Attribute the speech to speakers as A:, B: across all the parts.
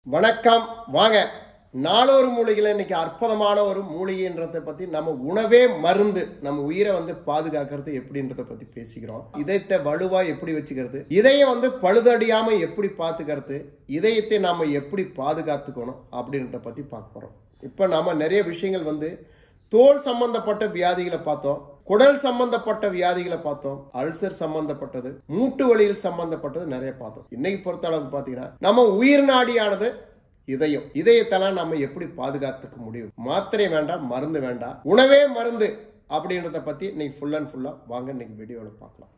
A: வணக்கம் வாங்க நாளொரு மூலிகையில் இன்னைக்கு அற்புதமான ஒரு மூலிகைன்றதை பத்தி நம்ம உணவே மருந்து நம்ம உயிரை வந்து பாதுகாக்கிறது எப்படின்றத பத்தி பேசிக்கிறோம் இதயத்தை வலுவா எப்படி வச்சுக்கிறது இதயம் வந்து பழுதடியாம எப்படி பாத்துக்கிறது இதயத்தை நாம எப்படி பாதுகாத்துக்கணும் அப்படின்றத பத்தி பார்க்க போறோம் இப்ப நாம நிறைய விஷயங்கள் வந்து தோல் சம்பந்தப்பட்ட வியாதிகளை பார்த்தோம் குடல் சம்பந்தப்பட்ட வியாதிகளை பார்த்தோம் அல்சர் சம்பந்தப்பட்டது மூட்டு வலியில் சம்பந்தப்பட்டது நிறைய பார்த்தோம் இன்னைக்கு பொறுத்த அளவுக்கு பாத்தீங்கன்னா நம்ம உயிர் நாடியானது இதயம் இதயத்தெல்லாம் நம்ம எப்படி பாதுகாத்துக்க முடியும் மாத்திரை வேண்டாம் மருந்து வேண்டாம் உணவே மருந்து அப்படின்றத பத்தி இன்னைக்கு ஃபுல் அண்ட் ஃபுல்லா வாங்க இன்னைக்கு வீடியோவில் பார்க்கலாம்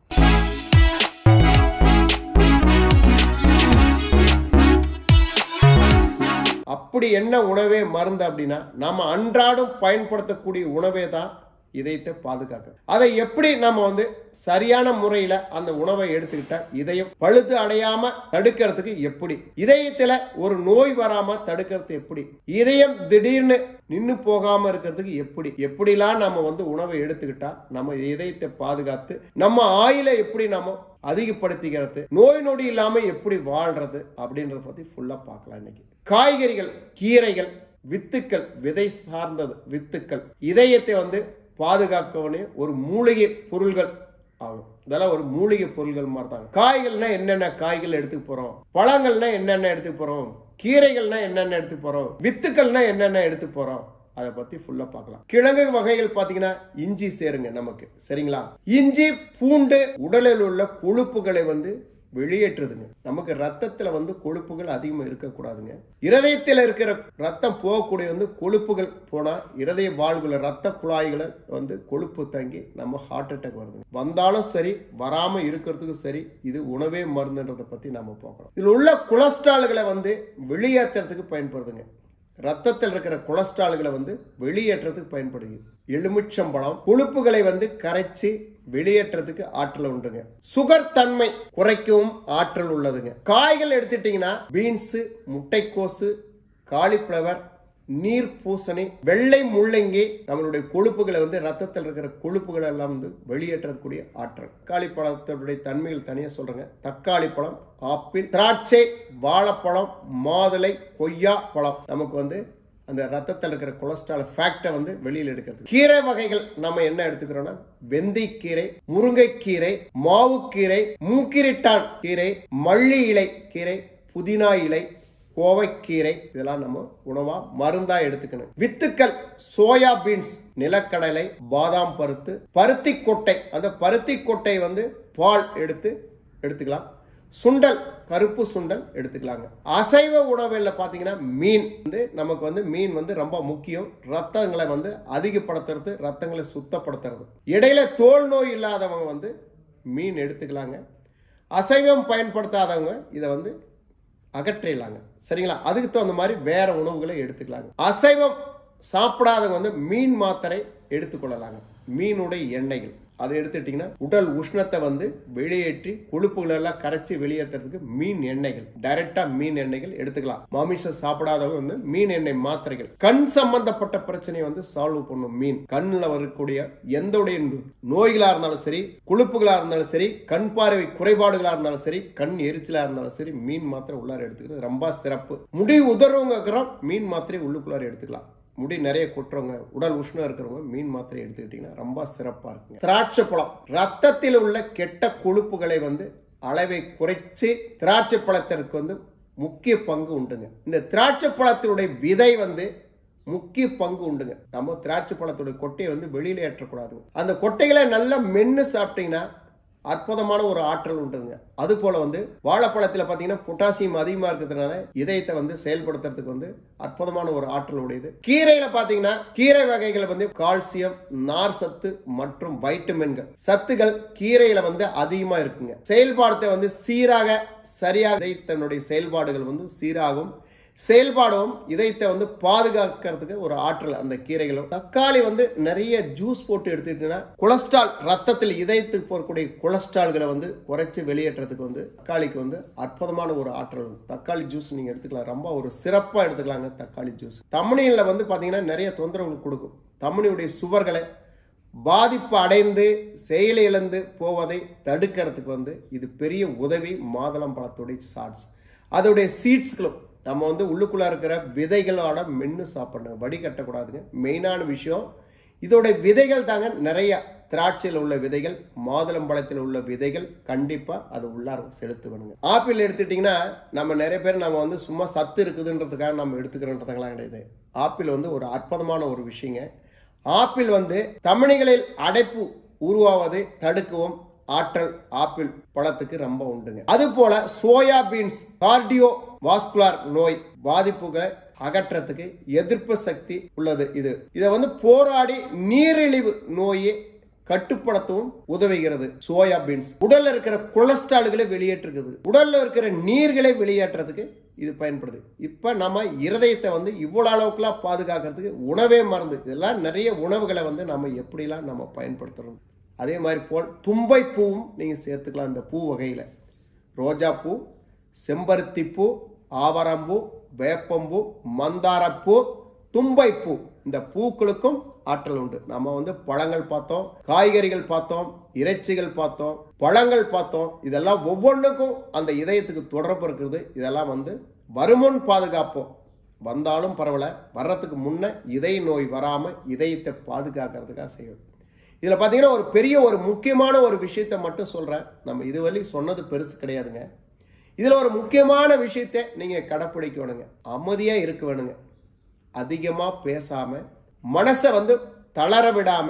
A: அப்படி என்ன உணவே மருந்து அப்படின்னா நாம அன்றாடம் பயன்படுத்தக்கூடிய உணவே தான் இதயத்தை பாதுகாக்க அதை எப்படி நம்ம வந்து சரியான முறையில அந்த உணவை எடுத்துக்கிட்டா இதயம் பழுது அடையாம தடுக்கிறதுக்கு எப்படி இதயத்துல ஒரு நோய் வராம தடுக்கிறது எப்படி இதயம் திடீர்னு நின்னு போகாம இருக்கிறதுக்கு எப்படி எப்படிலாம் நம்ம வந்து உணவை எடுத்துக்கிட்டா நம்ம இதயத்தை பாதுகாத்து நம்ம ஆயில எப்படி நம்ம அதிகப்படுத்திக்கிறது நோய் நொடி இல்லாம எப்படி வாழ்றது அப்படின்றத பத்தி ஃபுல்லா பார்க்கலாம் இன்னைக்கு காய்கறிகள் கீரைகள் வித்துக்கள் விதை சார்ந்தது வித்துக்கள் இதயத்தை வந்து பாதுகாக்கவனே ஒரு மூலிகை பொருள்கள் ஆகும் இதெல்லாம் ஒரு மூலிகை பொருள்கள் மாதிரி தான் காய்கள்னா என்னென்ன காய்கள் எடுத்துக்க போறோம் பழங்கள்னா என்னென்ன எடுத்துக்க போறோம் கீரைகள்னா என்னென்ன எடுத்து போறோம் வித்துக்கள்னா என்னென்ன எடுத்து போறோம் அதை பத்தி ஃபுல்லா பார்க்கலாம் கிழங்கு வகைகள் பாத்தீங்கன்னா இஞ்சி சேருங்க நமக்கு சரிங்களா இஞ்சி பூண்டு உடலில் உள்ள கொழுப்புகளை வந்து வெளியேற்றுதுங்க நமக்கு ரத்தத்துல வந்து கொழுப்புகள் அதிகமா இருக்கக்கூடாதுங்க இருதயத்தில் இருக்கிற ரத்தம் போகக்கூடிய வந்து கொழுப்புகள் போனா இருதய வாழ்வுல ரத்த குழாய்களை வந்து கொழுப்பு தங்கி நம்ம ஹார்ட் அட்டாக் வருதுங்க வந்தாலும் சரி வராம இருக்கிறதுக்கு சரி இது உணவே மருந்துன்றதை பத்தி நாம பார்க்கலாம் இதுல உள்ள கொலஸ்ட்ரால்களை வந்து வெளியேற்றுறதுக்கு பயன்படுதுங்க ரத்தத்தில் இருக்கிற கொலஸ்ட்ரால்களை வந்து வெளியேற்றத்துக்கு பயன்படுது எலுமிச்சம்பழம் கொழுப்புகளை வந்து கரைச்சி வெளியேற்றத்துக்கு ஆற்றல் உண்டுங்க சுகர் தன்மை குறைக்கவும் ஆற்றல் உள்ளதுங்க காய்கள் எடுத்துட்டீங்கன்னா பீன்ஸ் முட்டைக்கோசு காலிஃபிளவர் நீர் பூசணி வெள்ளை முள்ளங்கி நம்மளுடைய கொழுப்புகளை வந்து ரத்தத்தில் இருக்கிற கொழுப்புகள் எல்லாம் வந்து வெளியேற்றக்கூடிய ஆற்றல் தக்காளி பழத்தினுடைய தன்மைகள் தனியா சொல்றேங்க தக்காளி பழம் ஆப்பிள் திராட்சை வாழைப்பழம் மாதுளை கொய்யா பழம் நமக்கு வந்து அந்த ரத்தத்தில் இருக்கிற கொலஸ்ட்ரால் ஃபேக்டை வந்து வெளியில் எடுக்கிறது கீரை வகைகள் நம்ம என்ன எடுத்துக்கிறோம்னா வெந்தயக்கீரை முருங்கைக்கீரை மாவுக்கீரை மூக்கிரிட்டான் கீரை மல்லி இலை கீரை புதினா இலை கோவைக்கீரை இதெல்லாம் நம்ம உணவா மருந்தா எடுத்துக்கணும் வித்துக்கள் சோயா பீன்ஸ் நிலக்கடலை பாதாம் பருத்து பருத்தி கொட்டை அந்த பருத்தி கொட்டை வந்து பால் எடுத்து எடுத்துக்கலாம் சுண்டல் கருப்பு சுண்டல் எடுத்துக்கலாங்க அசைவ உணவுல பாத்தீங்கன்னா மீன் வந்து நமக்கு வந்து மீன் வந்து ரொம்ப முக்கியம் ரத்தங்களை வந்து அதிகப்படுத்துறது ரத்தங்களை சுத்தப்படுத்துறது இடையில தோல் நோய் இல்லாதவங்க வந்து மீன் எடுத்துக்கலாங்க அசைவம் பயன்படுத்தாதவங்க இதை வந்து அகற்றிடலாங்க சரிங்களா அதுக்கு தகுந்த மாதிரி வேற உணவுகளை எடுத்துக்கலாங்க அசைவம் சாப்பிடாதவங்க வந்து மீன் மாத்திரை எடுத்துக்கொள்ளலாங்க மீனுடைய எண்ணெய்கள் அதை எடுத்துட்டீங்கன்னா உடல் உஷ்ணத்தை வந்து வெளியேற்றி கொழுப்புகள் எல்லாம் கரைச்சி வெளியேற்றுறதுக்கு மீன் எண்ணெய்கள் டைரக்டா மீன் எண்ணெய்கள் எடுத்துக்கலாம் மாமிசம் சாப்பிடாதவங்க வந்து மீன் எண்ணெய் மாத்திரைகள் கண் சம்பந்தப்பட்ட பிரச்சனையை வந்து சால்வ் பண்ணும் மீன் கண்ணுல வரக்கூடிய எந்த உடைய நோய்களா இருந்தாலும் சரி கொழுப்புகளா இருந்தாலும் சரி கண் பார்வை குறைபாடுகளா இருந்தாலும் சரி கண் எரிச்சலா இருந்தாலும் சரி மீன் மாத்திரை உள்ளார எடுத்துக்கிறது ரொம்ப சிறப்பு முடி உதறவங்க மீன் மாத்திரை உள்ளுக்குள்ளார எடுத்துக்கலாம் முடி நிறைய கொட்டுறவங்க உடல் உஷ்ணம் இருக்கிறவங்க மீன் மாத்திரை எடுத்துக்கிட்டீங்கன்னா ரொம்ப சிறப்பா இருக்குங்க திராட்சை பழம் ரத்தத்தில் உள்ள கெட்ட கொழுப்புகளை வந்து அளவை குறைச்சு திராட்சை பழத்திற்கு வந்து முக்கிய பங்கு உண்டுங்க இந்த திராட்சை பழத்தினுடைய விதை வந்து முக்கிய பங்கு உண்டுங்க நம்ம திராட்சை பழத்துடைய கொட்டையை வந்து வெளியில ஏற்றக்கூடாதுங்க அந்த கொட்டைகளை நல்லா மென்னு சாப்பிட்டீங்கன்னா அற்புதமான ஒரு ஆற்றல் உண்டுங்க அது போல வந்து வாழைப்பழத்தில் பார்த்தீங்கன்னா பொட்டாசியம் அதிகமாக இருக்கிறதுனால இதயத்தை வந்து செயல்படுத்துறதுக்கு வந்து அற்புதமான ஒரு ஆற்றல் உடையது கீரையில பார்த்தீங்கன்னா கீரை வகைகள் வந்து கால்சியம் நார் சத்து மற்றும் வைட்டமின்கள் சத்துகள் கீரையில வந்து அதிகமா இருக்குங்க செயல்பாடத்தை வந்து சீராக சரியாக இதயத்தினுடைய செயல்பாடுகள் வந்து சீராகும் செயல்பாடும் இதயத்தை வந்து பாதுகாக்கிறதுக்கு ஒரு ஆற்றல் அந்த கீரைகளும் தக்காளி வந்து நிறைய ஜூஸ் போட்டு எடுத்துக்கிட்டீங்கன்னா கொலஸ்ட்ரால் ரத்தத்தில் இதயத்துக்கு போகக்கூடிய கொலஸ்ட்ரால்களை வந்து குறைச்சி வெளியேற்றதுக்கு வந்து தக்காளிக்கு வந்து அற்புதமான ஒரு ஆற்றல் உண்டு. தக்காளி ஜூஸ் நீங்க எடுத்துக்கலாம் ரொம்ப ஒரு சிறப்பா எடுத்துக்கலாங்க தக்காளி ஜூஸ் தமிழில் வந்து பாத்தீங்கன்னா நிறைய தொந்தரவுகள் கொடுக்கும் தமிழுடைய சுவர்களை பாதிப்பு அடைந்து செயல் இழந்து போவதை தடுக்கிறதுக்கு வந்து இது பெரிய உதவி மாதுளம் பழத்துடைய ஷார்ட்ஸ் அதோடைய சீட்ஸ்களும் நம்ம வந்து உள்ளுக்குள்ள இருக்கிற விதைகளோட மென்று சாப்பிடணும் வடிகட்டக்கூடாதுங்க மெயினான விஷயம் இதோட விதைகள் தாங்க நிறைய திராட்சையில் உள்ள விதைகள் மாதுளம்பழத்தில் உள்ள விதைகள் கண்டிப்பா அது உள்ளார செலுத்து வேணுங்க ஆப்பிள் எடுத்துட்டீங்கன்னா நம்ம நிறைய பேர் நம்ம வந்து சும்மா சத்து இருக்குதுன்றதுக்காக நம்ம எடுத்துக்கிறோன்றதுக்கெல்லாம் கிடையாது ஆப்பிள் வந்து ஒரு அற்புதமான ஒரு விஷயங்க ஆப்பிள் வந்து தமணிகளில் அடைப்பு உருவாவதை தடுக்கவும் ஆற்றல் ஆப்பிள் பழத்துக்கு ரொம்ப உண்டுங்க அது போல சோயா பீன்ஸ் கார்டியோ வாஸ்குலார் நோய் பாதிப்புகளை அகற்றத்துக்கு எதிர்ப்பு சக்தி உள்ளது இது இதை வந்து போராடி நீரிழிவு நோயை கட்டுப்படுத்தவும் உதவுகிறது சோயா பீன்ஸ் உடல்ல இருக்கிற கொலஸ்ட்ரால்களை வெளியேற்றுகிறது உடல்ல இருக்கிற நீர்களை வெளியேற்றுறதுக்கு இது பயன்படுது இப்ப நம்ம இருதயத்தை வந்து இவ்வளவு அளவுக்குலாம் பாதுகாக்கிறதுக்கு உணவே மருந்து இதெல்லாம் நிறைய உணவுகளை வந்து நம்ம எப்படிலாம் நம்ம பயன்படுத்துறோம் அதே மாதிரி போல் தும்பை பூவும் நீங்க சேர்த்துக்கலாம் இந்த பூ வகையில ரோஜா பூ செம்பருத்தி பூ ஆவரம்பூ வேப்பம்பூ மந்தாரப்பூ தும்பைப்பூ இந்த பூக்களுக்கும் ஆற்றல் உண்டு நம்ம வந்து பழங்கள் பார்த்தோம் காய்கறிகள் பார்த்தோம் இறைச்சிகள் பார்த்தோம் பழங்கள் பார்த்தோம் இதெல்லாம் ஒவ்வொன்றுக்கும் அந்த இதயத்துக்கு தொடர்பு இருக்கிறது இதெல்லாம் வந்து வருமுன் பாதுகாப்போம் வந்தாலும் பரவாயில்ல வர்றதுக்கு முன்ன இதய நோய் வராம இதயத்தை பாதுகாக்கிறதுக்காக செய்யும் இதுல பாத்தீங்கன்னா ஒரு பெரிய ஒரு முக்கியமான ஒரு விஷயத்தை மட்டும் சொல்றேன் நம்ம இதுவரை சொன்னது பெருசு கிடையாதுங்க இதுல ஒரு முக்கியமான விஷயத்தை நீங்க கடைப்பிடிக்க வேணுங்க அமைதியா இருக்க வேணுங்க அதிகமா பேசாம மனசை வந்து தளர விடாம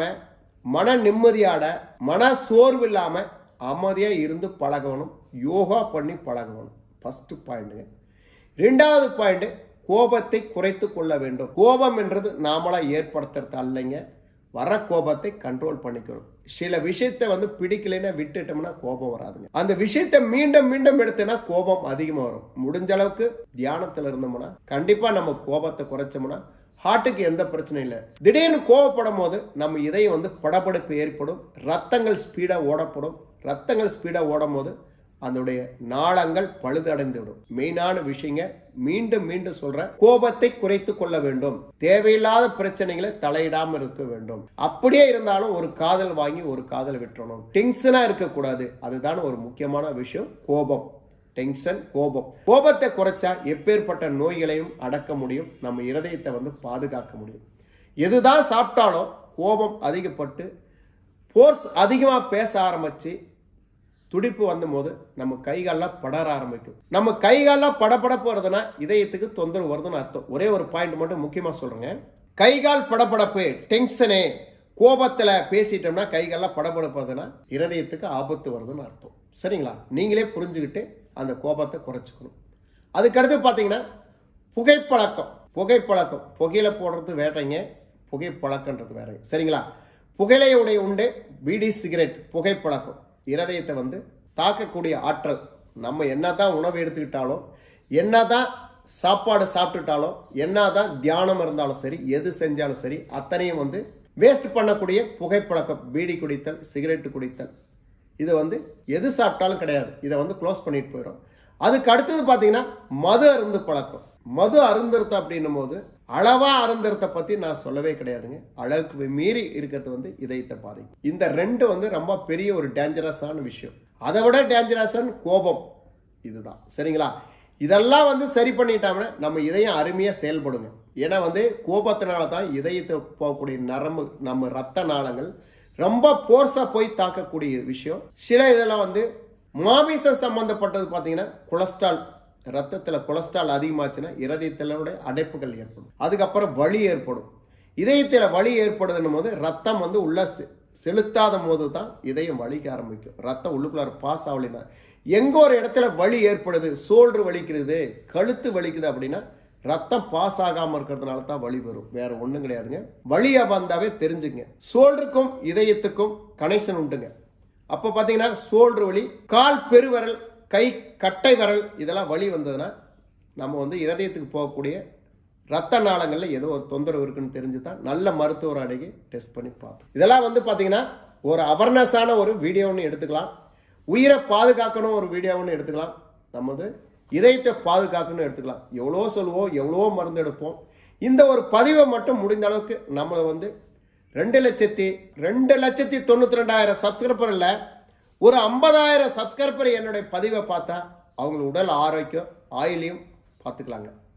A: மன நிம்மதியாட மன சோர்வு இல்லாம அமைதியா இருந்து பழகணும் யோகா பண்ணி பழகணும் ஃபர்ஸ்ட் பாயிண்ட்டுங்க ரெண்டாவது பாயிண்ட் கோபத்தை குறைத்து கொள்ள வேண்டும் கோபம் என்றது நாமளா ஏற்படுத்துறது அல்லைங்க வர கோபத்தை கண்ட்ரோல் பண்ணிக்கணும் சில விஷயத்தை வந்து பிடிக்கலைன்னா விட்டுட்டோம்னா கோபம் வராதுங்க அந்த விஷயத்தை மீண்டும் மீண்டும் எடுத்தோம்னா கோபம் அதிகமாக வரும் முடிஞ்ச அளவுக்கு தியானத்தில் இருந்தோம்னா கண்டிப்பா நம்ம கோபத்தை குறைச்சோம்னா ஹார்ட்டுக்கு எந்த பிரச்சனையும் இல்லை திடீர்னு கோவப்படும் போது நம்ம இதயம் வந்து படபடப்பு ஏற்படும் ரத்தங்கள் ஸ்பீடா ஓடப்படும் ரத்தங்கள் ஸ்பீடா ஓடும் போது அதனுடைய நாளங்கள் பழுதடைந்து விடும் மெயினான விஷயங்க மீண்டும் மீண்டும் சொல்ற கோபத்தை குறைத்து கொள்ள வேண்டும் தேவையில்லாத பிரச்சனைகளை தலையிடாம இருக்க வேண்டும் அப்படியே இருந்தாலும் ஒரு காதல் வாங்கி ஒரு காதல் விட்டுறணும் டென்ஷனா இருக்கக்கூடாது அதுதான் ஒரு முக்கியமான விஷயம் கோபம் டென்ஷன் கோபம் கோபத்தை குறைச்சா எப்பேற்பட்ட நோய்களையும் அடக்க முடியும் நம்ம இருதயத்தை வந்து பாதுகாக்க முடியும் எதுதான் சாப்பிட்டாலும் கோபம் அதிகப்பட்டு போர்ஸ் அதிகமாக பேச ஆரம்பிச்சு துடிப்பு வந்தபோது நம்ம கைகாலெல்லாம் படர ஆரம்பிக்கும் நம்ம கைகாலெல்லாம் படபடப்பு வருதுன்னா இதயத்துக்கு தொந்தரவு வருதுன்னு அர்த்தம் ஒரே ஒரு பாயிண்ட் மட்டும் முக்கியமாக சொல்றேங்க கைகால் படபடப்பு டென்ஷனு கோபத்தில் பேசிட்டோம்னா கைகாலெல்லாம் படபடப்பு வருதுன்னா இருதயத்துக்கு ஆபத்து வருதுன்னு அர்த்தம் சரிங்களா நீங்களே புரிஞ்சுக்கிட்டு அந்த கோபத்தை குறைச்சிக்கணும் அதுக்கடுத்து பார்த்தீங்கன்னா புகைப்பழக்கம் புகைப்பழக்கம் புகையில போடுறது வேறங்க புகைப்பழக்கன்றது வேற சரிங்களா புகையிலையுடைய உண்டு பீடி சிகரெட் புகைப்பழக்கம் இருதயத்தை வந்து தாக்கக்கூடிய ஆற்றல் நம்ம என்னதான் உணவு எடுத்துக்கிட்டாலும் என்னதான் சாப்பாடு சாப்பிட்டுட்டாலும் என்னதான் தியானம் இருந்தாலும் சரி எது செஞ்சாலும் சரி அத்தனையும் வந்து வேஸ்ட் பண்ணக்கூடிய புகைப்பழக்கம் பீடி குடித்தல் சிகரெட் குடித்தல் இது வந்து எது சாப்பிட்டாலும் கிடையாது இதை வந்து க்ளோஸ் பண்ணிட்டு போயிடும் அதுக்கு அடுத்தது பார்த்தீங்கன்னா மது அருந்து பழக்கம் மது அருந்தரத்தை அப்படின்னும் போது அளவா அருந்தரத்தை பத்தி நான் சொல்லவே கிடையாதுங்க அளவுக்கு மீறி இருக்கிறது வந்து இதயத்தை பாதிக்கும் இந்த ரெண்டு வந்து ரொம்ப பெரிய ஒரு டேஞ்சரஸான விஷயம் அதை விட டேஞ்சரஸான கோபம் இதுதான் சரிங்களா இதெல்லாம் வந்து சரி பண்ணிட்டாங்கன்னா நம்ம இதயம் அருமையா செயல்படுங்க ஏன்னா வந்து கோபத்தினால தான் இதயத்தை போகக்கூடிய நரம்பு நம்ம ரத்த நாளங்கள் ரொம்ப போர்ஸா போய் தாக்கக்கூடிய விஷயம் சில இதெல்லாம் வந்து மாமிசம் சம்பந்தப்பட்டது பார்த்தீங்கன்னா கொலஸ்ட்ரால் ரத்தத்துல கொலஸ்ட்ரால் அதிகமாச்சுன்னா இருதயத்திலோட அடைப்புகள் ஏற்படும் அதுக்கப்புறம் வலி ஏற்படும் இதயத்துல வலி ஏற்படுதுன்னும் போது ரத்தம் வந்து உள்ள செ- செலுத்தாத போது தான் இதயம் வலிக்க ஆரம்பிக்கும் ரத்தம் உள்ளுக்குள்ளார பாஸ் ஆகலைன்னா எங்க ஒரு இடத்துல வலி ஏற்படுது சோல்டர் வலிக்கிறது கழுத்து வலிக்குது அப்படின்னா ரத்தம் பாஸ் ஆகாம இருக்கிறதுனால தான் வலி வரும் வேற ஒண்ணும் கிடையாதுங்க வலியா வந்தாவே தெரிஞ்சுங்க சோல்டருக்கும் இதயத்துக்கும் கனெக்ஷன் உண்டுங்க அப்போ பார்த்தீங்கன்னா சோல்டர் வலி கால் பெருவிரல் கை கட்டை விரல் இதெல்லாம் வலி வந்ததுன்னா நம்ம வந்து இருதயத்துக்கு போகக்கூடிய ரத்த நாளங்களில் ஏதோ ஒரு தொந்தரவு இருக்குன்னு தெரிஞ்சு தான் நல்ல மருத்துவர் அணுகி டெஸ்ட் பண்ணி பார்த்தோம் இதெல்லாம் வந்து பார்த்தீங்கன்னா ஒரு அவேர்னஸான ஒரு வீடியோன்னு எடுத்துக்கலாம் உயிரை பாதுகாக்கணும் ஒரு வீடியோன்னு எடுத்துக்கலாம் நம்ம வந்து இதயத்தை பாதுகாக்கணும்னு எடுத்துக்கலாம் எவ்வளோ சொல்லுவோம் எவ்வளோ மருந்து எடுப்போம் இந்த ஒரு பதிவை மட்டும் முடிந்த அளவுக்கு நம்மளை வந்து ரெண்டு லட்சத்தி ரெண்டு லட்சத்தி தொண்ணூத்தி ரெண்டாயிரம் சப்ஸ்கிரைபர் இல்ல ஒரு ஐம்பதாயிரம் சப்ஸ்கிரைபர் என்னுடைய பதிவை பார்த்தா அவங்க உடல் ஆரோக்கியம் ஆயிலையும் பார்த்துக்கலாங்க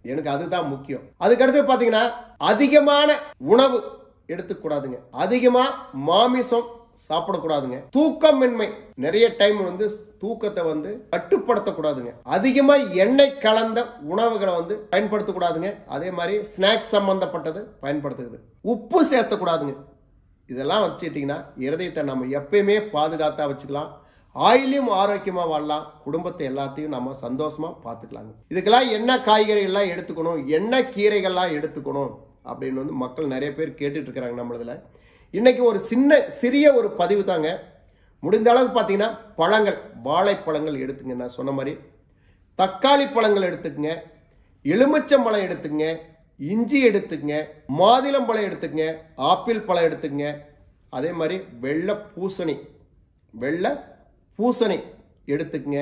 A: எனக்கு அதுதான் முக்கியம் அதுக்கடுத்து பார்த்தீங்கன்னா அதிகமான உணவு எடுத்துக்கூடாதுங்க அதிகமா மாமிசம் சாப்பிடக்கூடாதுங்க தூக்கமின்மை நிறைய டைம் வந்து தூக்கத்தை வந்து கட்டுப்படுத்தக்கூடாதுங்க அதிகமா எண்ணெய் கலந்த உணவுகளை வந்து பயன்படுத்தக்கூடாதுங்க அதே மாதிரி ஸ்நாக்ஸ் சம்பந்தப்பட்டது பயன்படுத்துறது உப்பு சேர்த்தக்கூடாதுங்க இதெல்லாம் வச்சுக்கிட்டிங்கன்னா இருதயத்தை நம்ம எப்பயுமே பாதுகாத்தா வச்சுக்கலாம் ஆயிலையும் ஆரோக்கியமா வாழலாம் குடும்பத்தை எல்லாத்தையும் நம்ம சந்தோஷமா பார்த்துக்கலாங்க இதுக்கெல்லாம் என்ன காய்கறிகள்லாம் எடுத்துக்கணும் என்ன கீரைகள்லாம் எடுத்துக்கணும் அப்படின்னு வந்து மக்கள் நிறைய பேர் கேட்டுட்டு இருக்கிறாங்க நம்மளதுல இன்னைக்கு ஒரு சின்ன சிறிய ஒரு பதிவு தாங்க முடிந்த அளவுக்கு பார்த்தீங்கன்னா பழங்கள் வாழைப்பழங்கள் எடுத்துங்க நான் சொன்ன மாதிரி தக்காளி பழங்கள் எடுத்துக்கங்க எலுமிச்சம்பழம் எடுத்துங்க இஞ்சி எடுத்துக்கங்க மாதுளம்பழம் எடுத்துக்கங்க ஆப்பிள் பழம் எடுத்துக்கங்க அதே மாதிரி வெள்ளை பூசணி வெள்ளை பூசணி எடுத்துக்கங்க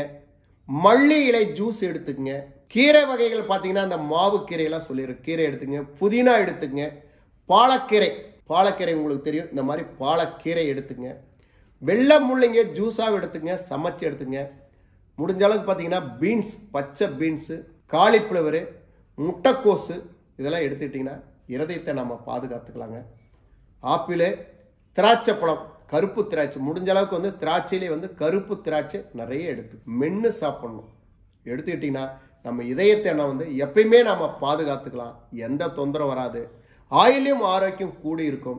A: மல்லி இலை ஜூஸ் எடுத்துக்கங்க கீரை வகைகள் பார்த்தீங்கன்னா அந்த மாவு கீரையெல்லாம் சொல்லிடுறேன் கீரை எடுத்துங்க புதினா எடுத்துக்கங்க பாலக்கீரை பாலக்கீரை உங்களுக்கு தெரியும் இந்த மாதிரி பாலக்கீரை எடுத்துங்க வெள்ளை முள்ளைங்க ஜூஸாக எடுத்துங்க சமைச்சு எடுத்துங்க முடிஞ்ச அளவுக்கு பார்த்தீங்கன்னா பீன்ஸ் பச்சை பீன்ஸு காலிஃப்ளவரு முட்டைக்கோசு இதெல்லாம் எடுத்துக்கிட்டிங்கன்னா இருதயத்தை நம்ம பாதுகாத்துக்கலாங்க ஆப்பிள் திராட்சை பழம் கருப்பு திராட்சை முடிஞ்ச அளவுக்கு வந்து திராட்சையிலே வந்து கருப்பு திராட்சை நிறைய எடுத்து மென்று சாப்பிடணும் எடுத்துக்கிட்டிங்கன்னா நம்ம இதயத்தை என்ன வந்து எப்பயுமே நம்ம பாதுகாத்துக்கலாம் எந்த தொந்தரவு வராது ஆயிலும் ஆரோக்கியம் கூடி இருக்கும்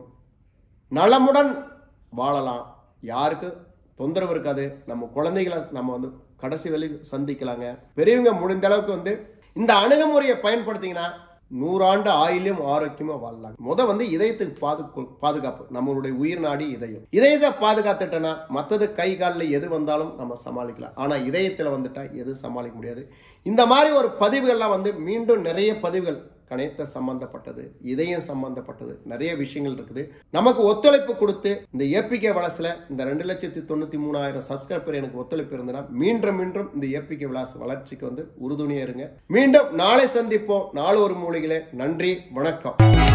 A: நலமுடன் வாழலாம் யாருக்கு தொந்தரவு இருக்காது நம்ம குழந்தைகளை நம்ம வந்து கடைசி வழி சந்திக்கலாங்க பெரியவங்க முடிந்த அளவுக்கு வந்து இந்த அணுகுமுறையை பயன்படுத்திங்கன்னா நூறாண்டு ஆயிலும் ஆரோக்கியமா வாழலாம் முத வந்து இதயத்துக்கு பாது பாதுகாப்பு நம்மளுடைய உயிர் நாடி இதயம் இதயத்தை பாதுகாத்துட்டோன்னா மற்றது கை காலில் எது வந்தாலும் நம்ம சமாளிக்கலாம் ஆனா இதயத்துல வந்துட்டா எதுவும் சமாளிக்க முடியாது இந்த மாதிரி ஒரு பதிவுகள்லாம் வந்து மீண்டும் நிறைய பதிவுகள் கணைத்த சம்பந்தப்பட்டது இதயம் சம்பந்தப்பட்டது நிறைய விஷயங்கள் இருக்குது நமக்கு ஒத்துழைப்பு கொடுத்து இந்த ஏபிகே வளசில் இந்த ரெண்டு லட்சத்தி தொண்ணூத்தி மூணாயிரம் சப்ஸ்கிரைபர் எனக்கு ஒத்துழைப்பு இருந்ததுன்னா மீண்டும் மீண்டும் இந்த ஏபிகே விளாஸ் வளர்ச்சிக்கு வந்து உறுதுணையா இருங்க மீண்டும் நாளை சந்திப்போம் நாலு ஒரு மூலிகளே நன்றி வணக்கம்